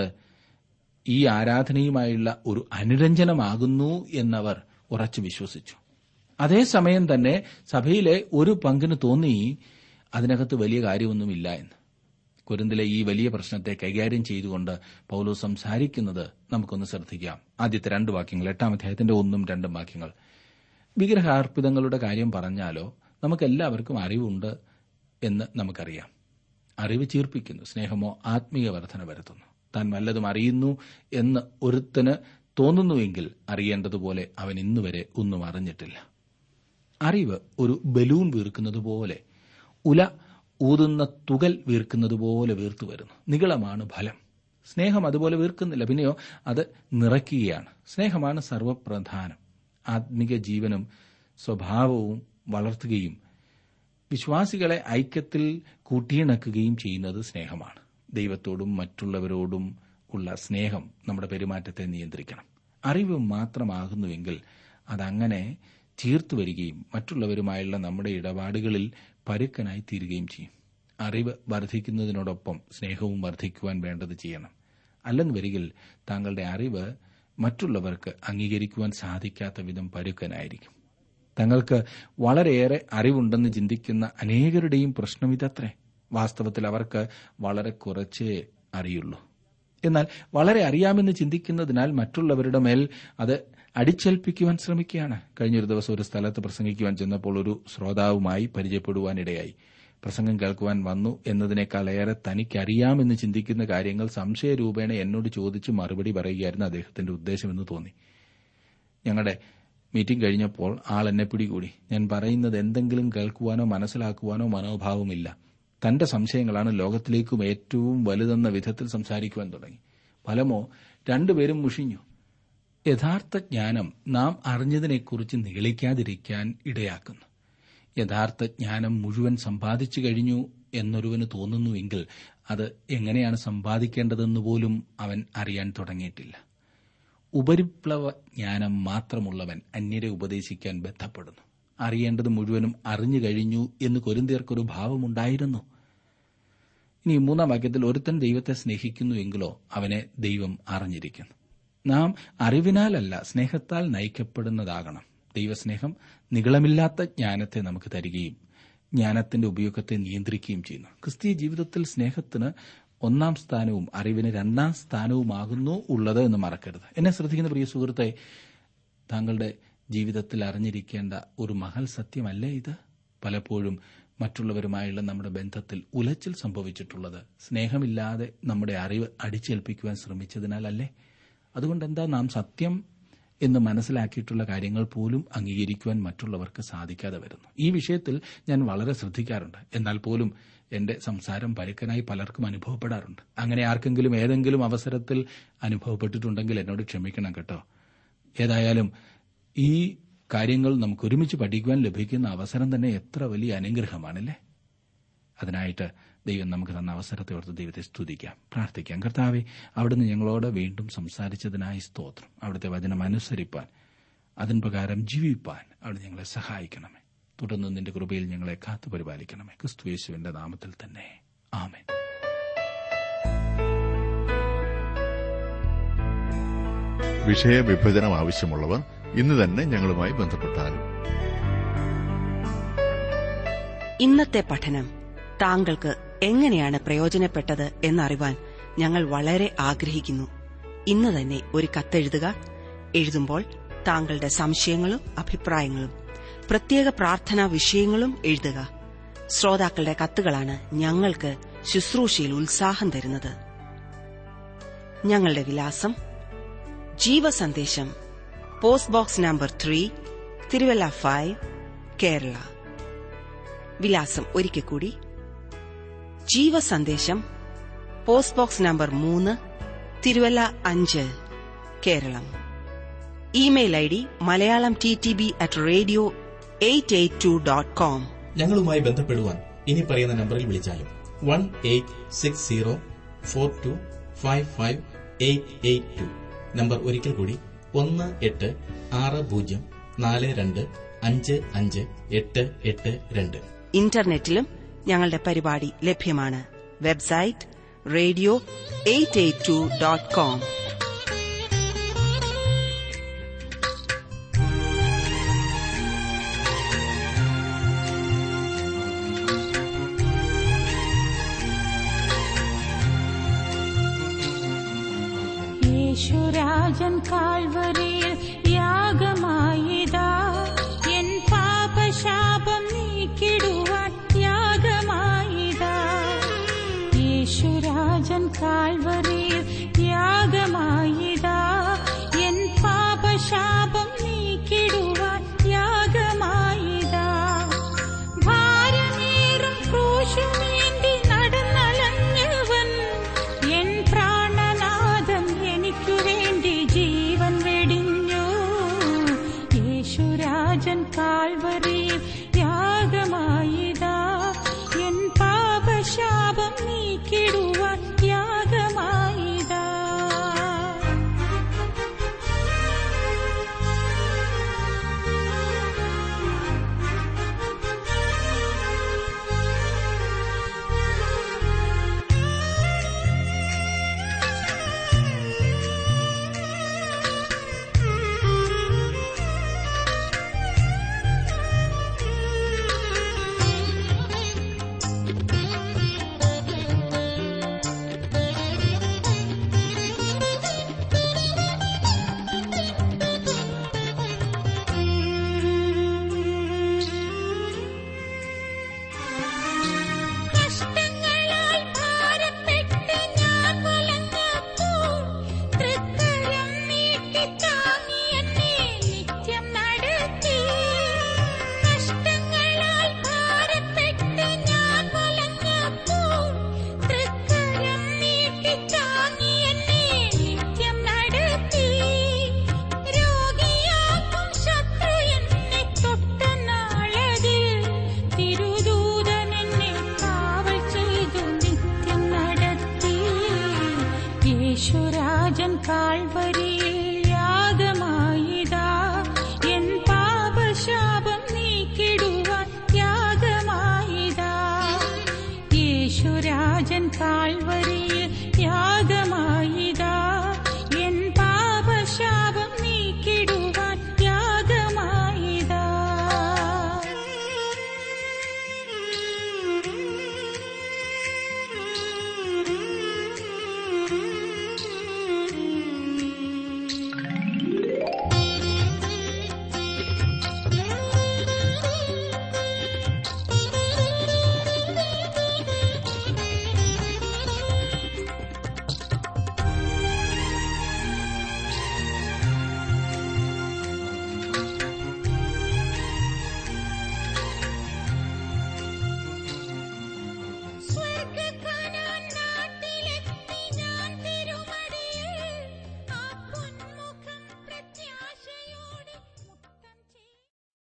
ഈ ആരാധനയുമായുള്ള ഒരു അനുരഞ്ജനമാകുന്നു എന്നവർ ഉറച്ചു വിശ്വസിച്ചു അതേസമയം തന്നെ സഭയിലെ ഒരു പങ്കിന് തോന്നി അതിനകത്ത് വലിയ കാര്യമൊന്നുമില്ല എന്ന് കുരുന്തിലെ ഈ വലിയ പ്രശ്നത്തെ കൈകാര്യം ചെയ്തുകൊണ്ട് പൗലോ സംസാരിക്കുന്നത് നമുക്കൊന്ന് ശ്രദ്ധിക്കാം ആദ്യത്തെ രണ്ട് വാക്യങ്ങൾ എട്ടാം അധ്യായത്തിന്റെ ഒന്നും രണ്ടും വാക്യങ്ങൾ വിഗ്രഹാർപ്പിതങ്ങളുടെ കാര്യം പറഞ്ഞാലോ നമുക്കെല്ലാവർക്കും അറിവുണ്ട് എന്ന് നമുക്കറിയാം അറിവ് ചീർപ്പിക്കുന്നു സ്നേഹമോ ആത്മീയ വർധന വരുത്തുന്നു താൻ വല്ലതും അറിയുന്നു എന്ന് ഒരുത്തന് തോന്നുന്നുവെങ്കിൽ അറിയേണ്ടതുപോലെ അവൻ ഇന്നുവരെ ഒന്നും അറിഞ്ഞിട്ടില്ല അറിവ് ഒരു ബലൂൺ വീർക്കുന്നത് പോലെ ഉല ഊതുന്ന തുകൽ വീർക്കുന്നത് പോലെ വീർത്തു വരുന്നു നികളമാണ് ഫലം സ്നേഹം അതുപോലെ വീർക്കുന്നില്ല പിന്നെയോ അത് നിറയ്ക്കുകയാണ് സ്നേഹമാണ് സർവപ്രധാനം ആത്മിക ജീവനും സ്വഭാവവും വളർത്തുകയും വിശ്വാസികളെ ഐക്യത്തിൽ കൂട്ടിയിണക്കുകയും ചെയ്യുന്നത് സ്നേഹമാണ് ദൈവത്തോടും മറ്റുള്ളവരോടും ഉള്ള സ്നേഹം നമ്മുടെ പെരുമാറ്റത്തെ നിയന്ത്രിക്കണം അറിവ് മാത്രമാകുന്നുവെങ്കിൽ അതങ്ങനെ ചീർത്തു വരികയും മറ്റുള്ളവരുമായുള്ള നമ്മുടെ ഇടപാടുകളിൽ പരുക്കനായി തീരുകയും ചെയ്യും അറിവ് വർദ്ധിക്കുന്നതിനോടൊപ്പം സ്നേഹവും വർദ്ധിക്കുവാൻ വേണ്ടത് ചെയ്യണം അല്ലെന്ന് വരികിൽ താങ്കളുടെ അറിവ് മറ്റുള്ളവർക്ക് അംഗീകരിക്കുവാൻ സാധിക്കാത്ത വിധം പരുക്കനായിരിക്കും തങ്ങൾക്ക് വളരെയേറെ അറിവുണ്ടെന്ന് ചിന്തിക്കുന്ന അനേകരുടെയും പ്രശ്നം ഇതത്രേ വാസ്തവത്തിൽ അവർക്ക് വളരെ കുറച്ചേ അറിയുള്ളൂ എന്നാൽ വളരെ അറിയാമെന്ന് ചിന്തിക്കുന്നതിനാൽ മറ്റുള്ളവരുടെ മേൽ അത് അടിച്ചേൽപ്പിക്കുവാൻ ശ്രമിക്കുകയാണ് കഴിഞ്ഞൊരു ദിവസം ഒരു സ്ഥലത്ത് പ്രസംഗിക്കുവാൻ ചെന്നപ്പോൾ ഒരു ശ്രോതാവുമായി പരിചയപ്പെടുവാനിടയായി പ്രസംഗം കേൾക്കുവാൻ വന്നു എന്നതിനേക്കാൾ ഏറെ തനിക്കറിയാമെന്ന് ചിന്തിക്കുന്ന കാര്യങ്ങൾ സംശയരൂപേണ എന്നോട് ചോദിച്ച് മറുപടി പറയുകയായിരുന്നു അദ്ദേഹത്തിന്റെ ഉദ്ദേശമെന്ന് തോന്നി ഞങ്ങളുടെ മീറ്റിംഗ് കഴിഞ്ഞപ്പോൾ ആൾ എന്നെ പിടികൂടി ഞാൻ പറയുന്നത് എന്തെങ്കിലും കേൾക്കുവാനോ മനസ്സിലാക്കുവാനോ മനോഭാവമില്ല തന്റെ സംശയങ്ങളാണ് ലോകത്തിലേക്കും ഏറ്റവും വലുതെന്ന വിധത്തിൽ സംസാരിക്കുവാൻ തുടങ്ങി ഫലമോ രണ്ടുപേരും മുഷിഞ്ഞു യഥാർത്ഥ ജ്ഞാനം നാം അറിഞ്ഞതിനെക്കുറിച്ച് നിഗളിക്കാതിരിക്കാൻ ഇടയാക്കുന്നു യഥാർത്ഥ ജ്ഞാനം മുഴുവൻ സമ്പാദിച്ചു കഴിഞ്ഞു എന്നൊരുവന് തോന്നുന്നുവെങ്കിൽ അത് എങ്ങനെയാണ് സമ്പാദിക്കേണ്ടതെന്ന് പോലും അവൻ അറിയാൻ തുടങ്ങിയിട്ടില്ല ഉപരിപ്ലവ ജ്ഞാനം മാത്രമുള്ളവൻ അന്യരെ ഉപദേശിക്കാൻ ബന്ധപ്പെടുന്നു അറിയേണ്ടത് മുഴുവനും അറിഞ്ഞു കഴിഞ്ഞു എന്ന് കൊരിന്തിയർക്കൊരു ഭാവമുണ്ടായിരുന്നു ഇനി മൂന്നാം വാക്യത്തിൽ ഒരുത്തൻ ദൈവത്തെ സ്നേഹിക്കുന്നുവെങ്കിലോ അവനെ ദൈവം അറിഞ്ഞിരിക്കുന്നു നാം അറിവിനാലല്ല സ്നേഹത്താൽ നയിക്കപ്പെടുന്നതാകണം ദൈവസ്നേഹം നികളമില്ലാത്ത ജ്ഞാനത്തെ നമുക്ക് തരികയും ജ്ഞാനത്തിന്റെ ഉപയോഗത്തെ നിയന്ത്രിക്കുകയും ചെയ്യുന്നു ക്രിസ്തീയ ജീവിതത്തിൽ സ്നേഹത്തിന് ഒന്നാം സ്ഥാനവും അറിവിന് രണ്ടാം സ്ഥാനവുമാകുന്നു ഉള്ളത് എന്ന് മറക്കരുത് എന്നെ ശ്രദ്ധിക്കുന്ന പ്രിയ സുഹൃത്തെ താങ്കളുടെ ജീവിതത്തിൽ അറിഞ്ഞിരിക്കേണ്ട ഒരു മഹൽ സത്യമല്ലേ ഇത് പലപ്പോഴും മറ്റുള്ളവരുമായുള്ള നമ്മുടെ ബന്ധത്തിൽ ഉലച്ചിൽ സംഭവിച്ചിട്ടുള്ളത് സ്നേഹമില്ലാതെ നമ്മുടെ അറിവ് അടിച്ചേൽപ്പിക്കുവാൻ ശ്രമിച്ചതിനാലല്ലേ അതുകൊണ്ട് എന്താ നാം സത്യം എന്ന് മനസ്സിലാക്കിയിട്ടുള്ള കാര്യങ്ങൾ പോലും അംഗീകരിക്കുവാൻ മറ്റുള്ളവർക്ക് സാധിക്കാതെ വരുന്നു ഈ വിഷയത്തിൽ ഞാൻ വളരെ ശ്രദ്ധിക്കാറുണ്ട് എന്നാൽ പോലും എന്റെ സംസാരം പരുക്കനായി പലർക്കും അനുഭവപ്പെടാറുണ്ട് അങ്ങനെ ആർക്കെങ്കിലും ഏതെങ്കിലും അവസരത്തിൽ അനുഭവപ്പെട്ടിട്ടുണ്ടെങ്കിൽ എന്നോട് ക്ഷമിക്കണം കേട്ടോ ഏതായാലും ഈ കാര്യങ്ങൾ നമുക്ക് ഒരുമിച്ച് പഠിക്കുവാൻ ലഭിക്കുന്ന അവസരം തന്നെ എത്ര വലിയ അനുഗ്രഹമാണല്ലേ അതിനായിട്ട് ദൈവം നമുക്ക് തന്ന അവസരത്തെ ഓർത്ത് ദൈവത്തെ സ്തുതിക്കാം പ്രാർത്ഥിക്കാം കർത്താവെ അവിടുന്ന് ഞങ്ങളോട് വീണ്ടും സംസാരിച്ചതിനായി സ്തോത്രം അവിടുത്തെ വചനം അനുസരിപ്പാൻ അതിൻ പ്രകാരം ജീവിപ്പാൻ അവിടെ ഞങ്ങളെ സഹായിക്കണമേ തുടർന്ന് നിന്റെ കൃപയിൽ ഞങ്ങളെ കാത്തു പരിപാലിക്കണമേ ക്രിസ്തുയേശുവിന്റെ നാമത്തിൽ തന്നെ ആമേൻ വിഷയവിഭജനം ആവശ്യമുള്ളവർ ഇന്ന് തന്നെ ഞങ്ങളുമായി ബന്ധപ്പെട്ടാലും ഇന്നത്തെ പഠനം താങ്കൾക്ക് എങ്ങനെയാണ് പ്രയോജനപ്പെട്ടത് എന്നറിവാൻ ഞങ്ങൾ വളരെ ആഗ്രഹിക്കുന്നു ഇന്ന് തന്നെ ഒരു കത്തെഴുതുക എഴുതുമ്പോൾ താങ്കളുടെ സംശയങ്ങളും അഭിപ്രായങ്ങളും പ്രത്യേക പ്രാർത്ഥനാ വിഷയങ്ങളും എഴുതുക ശ്രോതാക്കളുടെ കത്തുകളാണ് ഞങ്ങൾക്ക് ശുശ്രൂഷയിൽ ഉത്സാഹം തരുന്നത് ഞങ്ങളുടെ വിലാസം ജീവസന്ദേശം post box number three Thiruvalla five Kerala വിലാസം ഒരിക്കൽ കൂടി ജീവസന്ദേശം പോസ്റ്റ് ബോക്സ് നമ്പർ മൂന്ന് തിരുവല്ല അഞ്ച് Keralam email I D Malayalam T T B at radio eight eight two dot com ഞങ്ങളുമായി ബന്ധപ്പെടുവാൻ ഇനി പറയുന്ന നമ്പറിൽ വിളിച്ചാലും one eight six zero four two five five eight eight two number ഒരിക്കൽ കൂടി ഒന്ന് എട്ട് ആറ് പൂജ്യം നാല് രണ്ട് അഞ്ച് അഞ്ച് എട്ട് എട്ട് രണ്ട് ഇന്റർനെറ്റിലും ഞങ്ങളുടെ പരിപാടി ലഭ്യമാണ് website radio eight eight two dot com യേശുരാജൻ കാൽവരിയിൽ യാഗമായിതാ എൻ പാപശാപം നീക്കിടുവാൻ യാഗമായിതാ യേശുരാജൻ കാൽവരിയിൽ യാഗമായിതാ എൻ പാപശാപം നീക്കിടുവാൻ യാഗമായിതാ ഭാരമേറും ക്രൂശുമേന്തി നടന്നലഞ്ഞവൻ എൻ പ്രാണനാഥൻ എനിക്കു വേണ്ടി ജീവൻ വെടിഞ്ഞു യേശുരാജൻ കാൽവരിയിൽ യാഗമായിതാ എൻ പാപശാപം നീക്കിടുവാൻ യാഗമായിതാ കഷ്ടങ്ങളാൽ ഭാരപ്പെട്ട് ഞാൻ വലഞ്ഞപ്പോൾ തൃക്കരം നീട്ടി താങ്ങി എന്നെ നിത്യം നടത്തി കഷ്ടങ്ങളാൽ ഭാരപ്പെട്ട് ഞാൻ വലഞ്ഞപ്പോൾ തൃക്കരം നീട്ടി താങ്ങി എന്നെ നിത്യം നടത്തി രോഗിയാക്കും ശത്രു എന്നെ തൊട്ട നാളതിൽ തിരുദൂതൻ എന്നെ കാവൽ ചെയ്തു നിത്യം നടത്തി യേശുരാജൻ കാൽവരിയിൽ